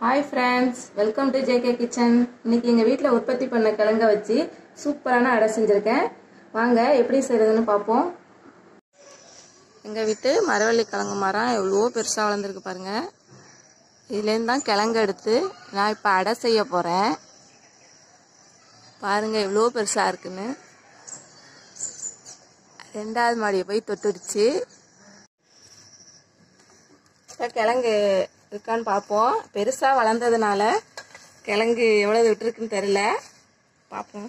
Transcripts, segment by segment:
hi friends welcome to JK kitchen இன்னைக்கு எங்கள் வீட்டில் உற்பத்தி பண்ண கிழங்க வச்சு சூப்பரான அடை செஞ்சுருக்கேன் வாங்க எப்படி செய்கிறதுன்னு பார்ப்போம் எங்கள் வீட்டு மரவள்ளி கிழங்கு மரம் எவ்வளோ பெருசாக வளர்ந்துருக்கு பாருங்க இதுலேருந்து தான் கிழங்கு எடுத்து நான் இப்போ அடை செய்ய போகிறேன் பாருங்க எவ்வளோ பெருசாக இருக்குன்னு ரெண்டாவது மாடியை போய் தொட்டுடுச்சு இப்போ கிழங்கு இருக்கான்னு பார்ப்போம் பெருசாக வளர்ந்ததுனால கிழங்கு எவ்வளோ விட்டுருக்குன்னு தெரில பார்ப்போம்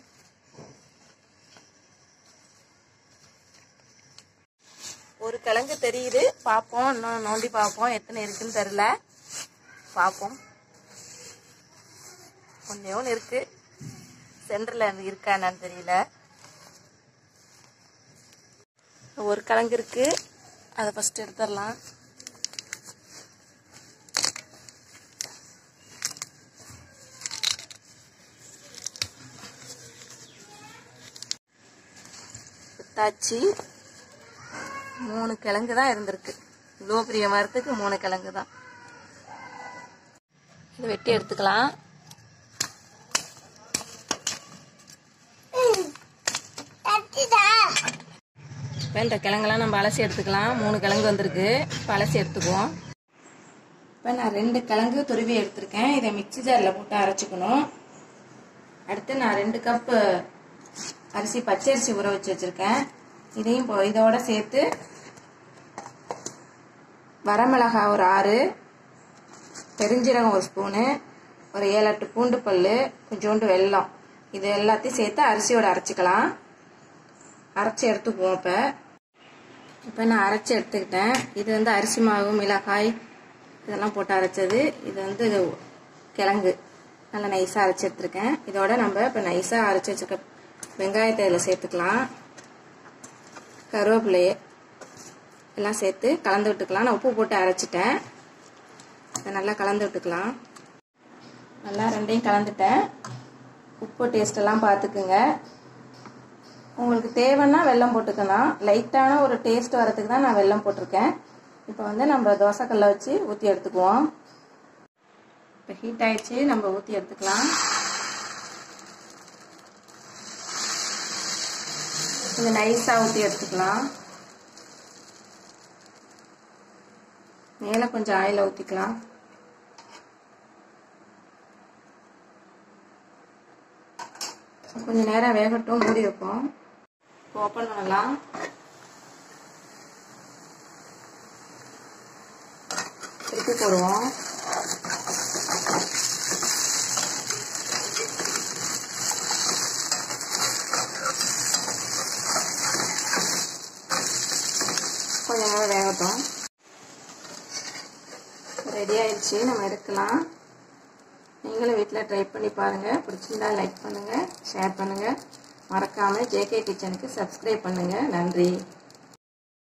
ஒரு கிழங்கு தெரியுது பார்ப்போம் இன்னும் நோண்டி பார்ப்போம் எத்தனை இருக்குன்னு தெரில பார்ப்போம் ஒன்றே ஒன்று இருக்கு சென்டரில் இருக்கா என்னன்னு தெரியல ஒரு கிழங்கு இருக்கு அதை ஃபஸ்ட் எடுத்துடலாம் வித்தாச்சு மூணு கிழங்கு தான் இருந்திருக்கு இவ்வளோ பெரிய மரத்துக்கு மூணு கிழங்கு தான் இதை வெட்டி எடுத்துக்கலாம் இப்போ இந்த கிழங்கெல்லாம் நம்ம அலசி எடுத்துக்கலாம் மூணு கிழங்கு வந்திருக்கு இப்போ அலசி எடுத்துக்குவோம் இப்போ நான் ரெண்டு கிழங்கு துருவி எடுத்திருக்கேன் இதை மிக்சி ஜாரில் போட்டு அரைச்சிக்கணும் அடுத்து நான் ரெண்டு கப்பு அரிசி பச்சரிசி ஊற வச்சு வச்சுருக்கேன் இதையும் இப்போ இதோட சேர்த்து வரமிளகாய் ஒரு ஆறு பெருஞ்சீரகம் ஒரு ஸ்பூனு ஒரு ஏழு எட்டு பூண்டு பல் கொஞ்சோண்டு வெல்லம் இது எல்லாத்தையும் சேர்த்து அரிசியோட அரைச்சிக்கலாம் அரைச்சி எடுத்துக்குவோம் இப்போ இப்போ நான் அரைச்சி எடுத்துக்கிட்டேன் இது வந்து அரிசி மாவு மிளகாய் இதெல்லாம் போட்டு அரைச்சது இது வந்து கிழங்கு நல்லா நைஸாக அரைச்சி எடுத்துருக்கேன் இதோட நம்ம இப்போ நைஸாக அரைச்சி வச்சுருக்க வெங்காயத்தை இதில் சேர்த்துக்கலாம் கருவேப்பிலையே எல்லாம் சேர்த்து கலந்து விட்டுக்கலாம் நான் உப்பு போட்டு அரைச்சிட்டேன் இதை நல்லா கலந்து விட்டுக்கலாம் நல்லா ரெண்டையும் கலந்துட்டேன் உப்பு டேஸ்டெல்லாம் பார்த்துக்குங்க உங்களுக்கு தேவைன்னா வெல்லம் போட்டுக்கலாம் லைட்டான ஒரு டேஸ்ட் வரதுக்கு தான் நான் வெல்லம் போட்டிருக்கேன் இப்போ வந்து நம்ம தோசைக்கல்ல வச்சு ஊற்றி எடுத்துக்குவோம் இப்போ ஹீட் ஆயிடுச்சு நம்ம ஊற்றி எடுத்துக்கலாம் இது நைஸாக ஊற்றி எடுத்துக்கலாம் மேலே கொஞ்சம் ஆயில் ஊற்றிக்கலாம் கொஞ்சம் நேரம் வேகட்டும் மூடி வைப்போம் ஓப்பன் பண்ணலாம் திருப்பி போடுவோம் கொஞ்சம் நேரம் வேகட்டும் ரெடி ஆயிடுச்சு நம்ம எடுக்கலாம் நீங்களும் வீட்டில் ட்ரை பண்ணி பாருங்கள் பிடிச்சிருந்தா லைக் பண்ணுங்கள் ஷேர் பண்ணுங்கள் மறக்காமல் ஜேகே கிச்சனுக்கு சப்ஸ்கிரைப் பண்ணுங்கள் நன்றி